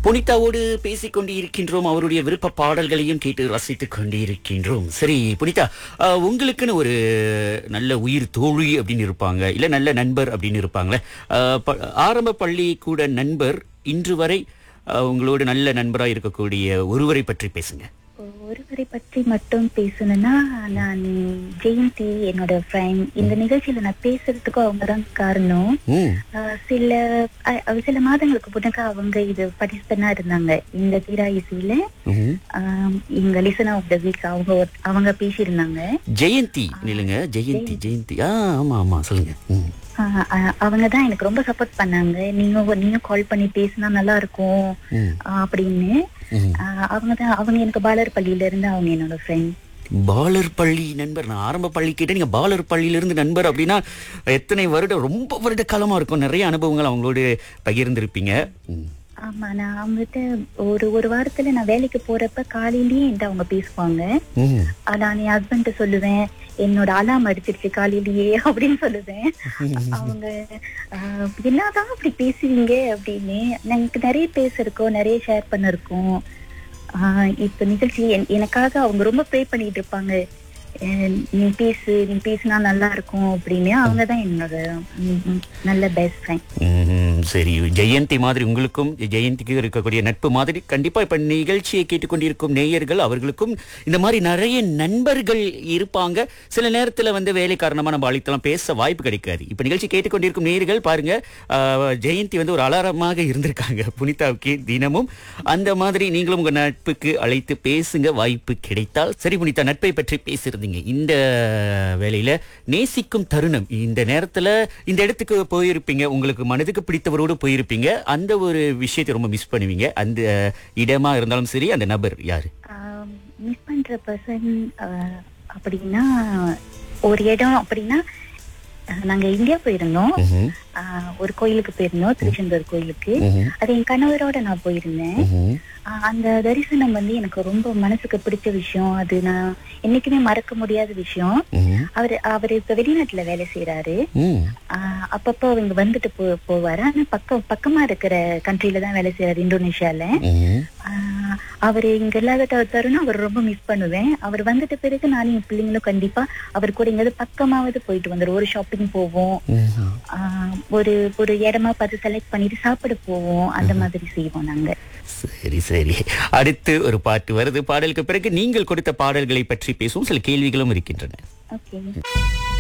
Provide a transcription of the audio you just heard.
புனிதாவோடு பேசிக் கொண்டு இருக்கின்றோம் அவருடைய விருப்ப பாடல்களையும் கேட்டு ரசித்துக் கொண்டு இருக்கின்றோம் சரி புனிதா அஹ், உங்களுக்குன்னு ஒரு நல்ல உயிர் தோழி அப்படின்னு இருப்பாங்க இல்ல நல்ல நண்பர் அப்படின்னு இருப்பாங்களே அஹ், ப- ஆரம்ப பள்ளி கூட நண்பர் இன்று வரை அஹ், உங்களோடு நல்ல நண்பராக இருக்கக்கூடிய ஒருவரை பற்றி பேசுங்க ஒருவரை பற்றி மட்டும் பேசணும்னா நான் ஜெயந்தி என்னோட ஃப்ரெண்ட் இந்த நிகழ்ச்சியில நான் பேசுறதுக்கும் அவங்க தான் காரணம் ம் ஆஹ் சில அஹ் அஹ் சில மாதங்களுக்கு முன்னாடி அவங்க இது பார்ட்டிசிபெண்டா இருந்தாங்க இந்த தீரா இசையில ம்ஹும். ஆஹ் இங்க லிசன் ஆஃப் த வீக் அவங்க ஒரு- அவங்க பேசியிருந்தாங்க ஜெயந்தி நில்லுங்க ஜெயந்தி ஜெயந்தி ஆ ஆமா ஆமா சொல்லுங்க ம். ஆஹ் அஹ் அவங்க தான் எனக்கு ரொம்ப சப்போர்ட் பண்ணாங்க நீங்க நீங்க கால் பண்ணி பேசினா நல்லா இருக்கும் ம். ஆஹ் அப்படின்னு ம். ஆஹ் அவங்க தான் அவங்க எனக்கு பாலர் பள்ளியில இருந்து அவங்க என்னோட ஃப்ரெண்ட் பாலர் பள்ளி நண்பர் நான் ஆரம்ப பள்ளி கேட்டேன் நீங்க பாலர் பள்ளியிலிருந்து நண்பர் அப்படின்னா எத்தனை வருடம் ரொம்ப வருட காலமா இருக்கும் நிறைய அனுபவங்கள் அவங்களோடு பகிர்ந்திருப்பீங்க ம். ஆமா நான் அவங்ககிட்ட ஒரு ஒரு வாரத்துல நான் வேலைக்கு போறப்ப காலையிலயே என்கிட்ட அவங்க பேசுவாங்க ம். ஆஹ் நான் என் ஹஸ்பண்ட் சொல்லுவேன் என்னோட அலாம் அடிச்சிருச்சு காலையிலயே அப்படின்னு சொல்லுவேன் அவங்க ஆஹ், என்னதான் அப்படி பேசுவீங்க அப்படின்னு எனக்கு நிறைய பேச இருக்கோம் நிறைய ஷேர் பண்ண இருக்கோம் ஆஹ், இப்ப நிகழ்ச்சி என்- எனக்காக அவங்க ரொம்ப ப்ரே பண்ணிட்டு இருப்பாங்க அஹ், நீ பேசு நீ பேசினா நல்லா இருக்கும் அப்படின்னு அவங்க தான் என்னோட ம், ம், நல்ல பெஸ்ட் ஃப்ரெண்ட் ம், சரி ஜெயந்தி மாதிரி உங்களுக்கும் ஜெயந்திக்கு இருக்கக்கூடிய நட்பு மாதிரி கண்டிப்பா இப்ப நிகழ்ச்சியை கேட்டுக்கொண்டிருக்கும் நேயர்கள் அவர்களுக்கும் இந்த மாதிரி நிறைய நண்பர்கள் இருப்பாங்க சில நேரத்துல வந்து வேலை காரணமா நம்ம அழைத்தலாம் பேச வாய்ப்பு கிடைக்காது இப்ப நிகழ்ச்சி கேட்டுக்கொண்டிருக்கும் நேயர்கள் பாருங்க ஆஹ், ஜெயந்தி வந்து ஒரு அலாரமாக இருந்திருக்காங்க புனிதாவுக்கு தினமும் அந்த மாதிரி நீங்களும் உங்க நட்புக்கு அழைத்து பேசுங்க வாய்ப்பு கிடைத்தால் சரி புனிதா நட்பை பற்றி பேசியிருந்தீங்க இந்த வேலையில நேசிக்கும் தருணம் இந்த நேரத்துல இந்த இடத்துக்கு போயிருப்பீங்க உங்களுக்கு மனதுக்கு பிடித்தவரோடு போயிருப்பீங்க அந்த ஒரு விஷயத்தை ரொம்ப மிஸ் பண்ணுவீங்க அந்த இடமா இருந்தாலும் சரி அந்த நபர் யாரு மிஸ் பண்ற பர்சன் அப்படின்னா ஒரு இடம் அப்படின்னா அஹ், நாங்க இந்தியா போயிருந்தோம் ம்ஹும். ஆஹ், ஒரு கோயிலுக்கு போயிருந்தோம் திருச்செந்தூர் கோயிலுக்கு ம்ஹும். அது என் கணவரோட நான் போயிருந்தேன் ம்ஹும். ஆஹ், அந்த தரிசனம் வந்து எனக்கு ரொம்ப மனசுக்கு பிடிச்ச விஷயம் அது நான் என்னைக்குமே மறக்க முடியாத விஷயம் ம்ஹும். அவரு அவரு இப்ப வெளிநாட்டுல வேலை செய்யறாரு ம். ஆஹ், அப்பப்போ இங்க வந்துட்டு போ போவாரு ஆனா பக்கம் பக்கமா இருக்கிற கண்ட்ரில தான் வேலை செய்யறாரு இந்தோனேஷியால ம்ஹும். ஆஹ் அவரு இங்க இல்லாத த- தருணம் அவர் ரொம்ப மிஸ் பண்ணுவேன் அவர் வந்துட்ட பிறகு நானும் என் பிள்ளைங்களும் கண்டிப்பா அவர் கூட எங்கேயாவது பக்கமாவது போயிட்டு வந்துடும் ஒரு ஷாப்பிங் போவோம் ம்ஹும். ஆஹ் ஒரு ஒரு இடமா பார்த்து செலக்ட் பண்ணிட்டு சாப்பிட போவோம் அந்த மாதிரி செய்வோம் நாங்க சரி சரி அடுத்து ஒரு பாட்டு வருது பாடலுக்கு பிறகு நீங்கள் கொடுத்த பாடல்களை பற்றி பேசுவோம் சில கேள்விகளும் இருக்கின்றன ஓகே